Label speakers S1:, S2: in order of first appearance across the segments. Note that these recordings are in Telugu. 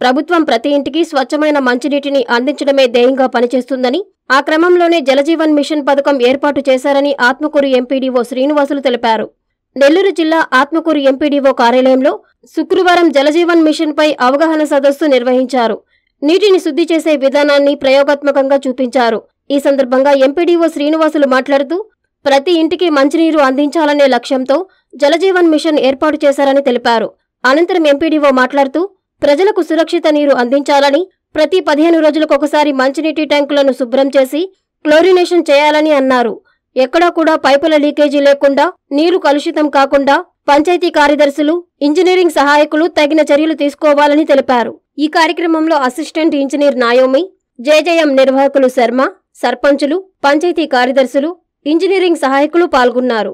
S1: ప్రభుత్వం ప్రతి ఇంటికి స్వచ్ఛమైన మంచినీటిని అందించడమే ధ్యేయంగా పనిచేస్తుందని ఆ క్రమంలోనే జలజీవన్ మిషన్ పథకం ఏర్పాటు చేశారని ఆత్మకూరు ఎంపీడీఓ శ్రీనివాసులు తెలిపారు నెల్లూరు జిల్లా ఆత్మకూరు ఎంపీడీఓ కార్యాలయంలో శుక్రవారం జలజీవన్ మిషన్పై అవగాహన సదస్సు నిర్వహించారు నీటిని శుద్ధి చేసే విధానాన్ని ప్రయోగాత్మకంగా చూపించారు ఈ సందర్భంగా ఎంపీడీఓ శ్రీనివాసులు మాట్లాడుతూ ప్రతి ఇంటికి మంచినీరు అందించాలనే లక్ష్యంతో జలజీవన్ మిషన్ ఏర్పాటు చేశారని తెలిపారు అనంతరం ఎంపీడీఓ మాట్లాడుతూ ప్రజలకు సురక్షిత నీరు అందించాలని ప్రతి పదిహేను రోజులకొకసారి మంచినీటి ట్యాంకులను శుభ్రం చేసి క్లోరినేషన్ చేయాలని అన్నారు ఎక్కడా కూడా పైపుల లీకేజీ లేకుండా నీరు కలుషితం కాకుండా పంచాయతీ కార్యదర్శులు ఇంజనీరింగ్ సహాయకులు తగిన చర్యలు తీసుకోవాలని తెలిపారు ఈ కార్యక్రమంలో అసిస్టెంట్ ఇంజనీర్ నాయోమి జేజేఎం నిర్వాహకులు శర్మ సర్పంచులు పంచాయతీ కార్యదర్శులు ఇంజనీరింగ్ సహాయకులు పాల్గొన్నారు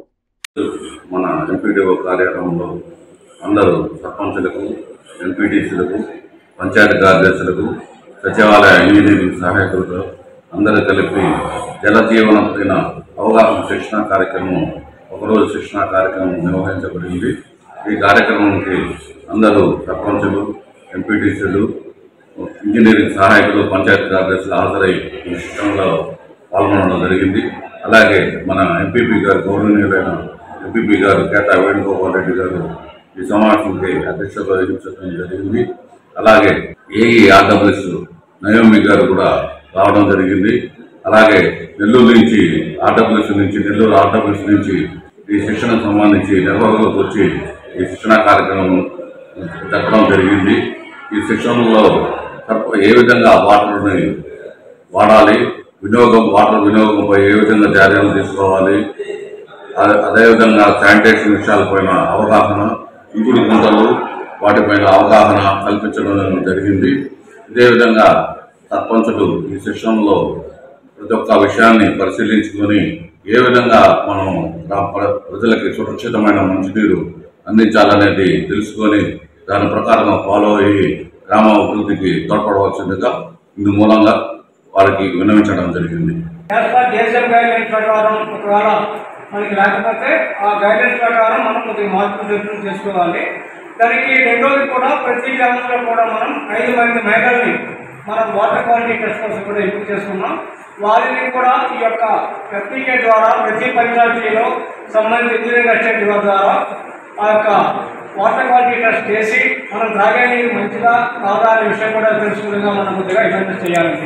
S2: మన ఎంపీడీఓ కార్యాలయంలో అందరూ సర్పంచులకు ఎంపీటీసీలకు పంచాయతీ కార్యదర్శులకు సచివాలయ ఇంజనీరింగ్ సహాయకులకు అందరూ కలిపి జలజీవన పైన అవగాహన శిక్షణ కార్యక్రమం ఒకరోజు శిక్షణ కార్యక్రమం నిర్వహించబడింది ఈ కార్యక్రమానికి అందరూ సర్పంచులు ఎంపీటీసీలు ఇంజనీరింగ్ సహాయకులు పంచాయతీ కార్యదర్శులు హాజరై ఈ శిక్షణలో పాల్గొనడం జరిగింది అలాగే మన ఎంపీపీ గారు గౌరవనీయులైన ఎంపీపీ గారు కేతా వేణుగోపాల్ రెడ్డి గారు ఈ సమావేశానికి అధ్యక్షత వహించడం జరిగింది అలాగే ఏఈ ఆర్డబ్ల్యూఎస్ నయోమి గారు కూడా రావడం జరిగింది అలాగే నెల్లూరు నుంచి ఆర్డబ్ల్యూఎస్ నుంచి నెల్లూరు ఆర్డబ్ల్యూఎస్ నుంచి ఈ శిక్షణకు సంబంధించి నిర్వాహకులకు వచ్చి ఈ శిక్షణ కార్యక్రమం జరపడం జరిగింది ఈ శిక్షణలో సర్ప- ఏ విధంగా వాటర్ని వాడాలి వినియోగం వాటర్ వినియోగంపై ఏ విధంగా చర్యలు తీసుకోవాలి అదే- అదేవిధంగా శానిటేషన్ విషయాలపైన అవగాహన ఇంకుడు గుంటలు వాటిపైన అవగాహన కల్పించడం జరిగింది ఇదే విధంగా సర్పంచులు ఈ శిక్షణలో ప్రతి ఒక్క విషయాన్ని పరిశీలించుకొని ఏ విధంగా మనం గ్రామ ప్ర- ప్రజలకి సురక్షితమైన మంచినీరు అందించాలనేది తెలుసుకొని దాని ప్రకారం ఫాలో అయ్యి గ్రామ అభివృద్ధికి తోడ్పడవలసిందిగా ఇందు మూలంగా వారికి విన్నవించడం జరిగింది
S3: యాజ్ పర్ డిఎస్ఎం గైడ్లైన్స్ ప్రకారం ఒకవేళ మనకి లేకపోతే ఆ గైడ్లైన్స్ ప్రకారం మనం కొద్దిగా మార్పు చేర్పులు చేసుకోవాలి దానికి రెండోది కూడా ప్రతి గ్రామంలో కూడా మనం ఐదు మంది మహిళల్ని మనం వాటర్ క్వాలిటీ టెస్ట్ కోసం కూడా ఎంపిక చేసుకున్నాం వారిని కూడా ఈ యొక్క ఎఫ్టీకే ద్వారా ప్రతి పంచాయతీలో సంబంధిత ఇంజనీరింగ్ అసిస్టెంట్ ద్వారా ఆ యొక్క వాటర్ క్వాలిటీ టెస్ట్ చేసి మనం తాగే నీరు మంచిగా కాదా అనే విషయం కూడా తెలుసుకునేలా మనం కొద్దిగా అవేర్నెస్ చేయాలండి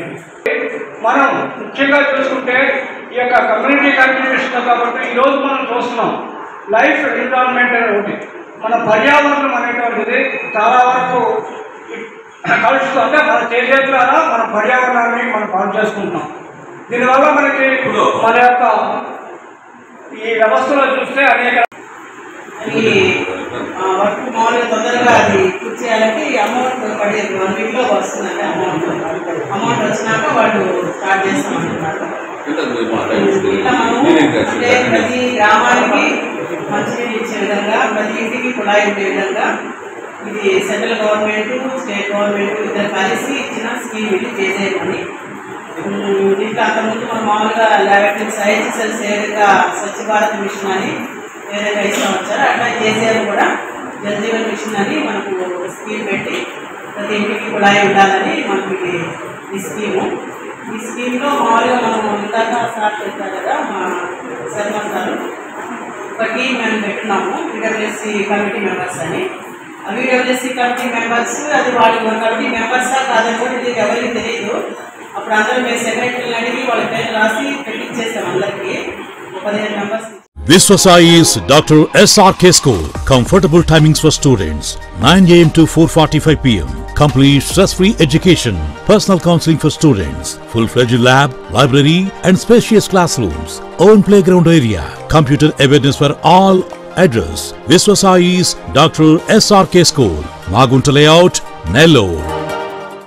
S3: మనం ముఖ్యంగా చూసుకుంటే ఈ యొక్క కమ్యూనిటీ కంట్రిబ్యూషన్ కాబట్టి ఈరోజు మనం చూస్తున్నాం లైఫ్ ఎన్విరాన్మెంట్ అనే ఒకటి మన పర్యావరణం అనేటువంటిది చాలా వరకు కలుషితం అంటే మన చేసే ద్వారా మన పర్యావరణాన్ని మనం పాడు చేసుకుంటున్నాం దీనివల్ల మనకి మన యొక్క ఈ వ్యవస్థలో చూస్తే అనేక
S4: అది ఆ, వర్క్ మామూలుగా తొందరగా అది పూర్తి చేయాలంటే ఈ అమౌంట్ పడేది వన్ వీక్లో వస్తుందండి అమౌంట్ అమౌంట్ వచ్చినాక వాళ్ళు స్టార్ట్ చేస్తామన్నమాట ఇట్లా మనము అంటే ప్రతి గ్రామానికి మంచినీరు ఇచ్చే విధంగా ప్రతి ఇంటికి కుళాయి ఉండే విధంగా ఇది సెంట్రల్ గవర్నమెంట్ స్టేట్ గవర్నమెంట్ ఇద్దరు కలిసి ఇచ్చిన స్కీమ్ ఇది చేసేయమని ఉమ్, దీంట్లో అంతకుముందు మనం మామూలుగా ల్యాబరేటరీస్ ఐహెచ్ఎస్ఎల్స్ ఏ విధంగా స్వచ్ఛ భారత్ మిషన్ అని ఏ విధంగా ఇష్టం వచ్చారో అట్లా చేసేది కూడా జలజీవన్ మిషన్ అని మనకు ఒక స్కీమ్ పెట్టి ప్రతి ఇంటికి కుళాయి ఉండాలని మనకి ఇది- ఈ స్కీము ఈ స్కీమ్లో మామూలుగా మనం ఇందాక స్టార్ట్ చేశారు కదా మా శర్మ సార్ ఒక టీం మేము పెట్టున్నాము విడబ్ల్యూఎస్సి కమిటీ మెంబర్స్ అని ఆ విడబ్ల్యూఎస్సి కమిటీ మెంబర్స్ అది వాళ్ళు కమిటీ మెంబర్సా కాదని కూడా ఇది ఎవరికి తెలియదు అప్పుడు అందరూ మేము సెక్రటరీని అడిగి వాళ్ళ పేరు రాసి పెట్టించేసాం అందరికీ ఒక పదిహేను members
S5: Viswasai's Dr. SRK School. Comfortable timings for students 9 am to 4:45 pm. Complete stress-free education. Personal counseling for students. Full-fledged lab, library, and spacious classrooms. Own playground area. Computer awareness for all. Address: Viswasai's Dr. SRK School. Magunta Layout, Nellore.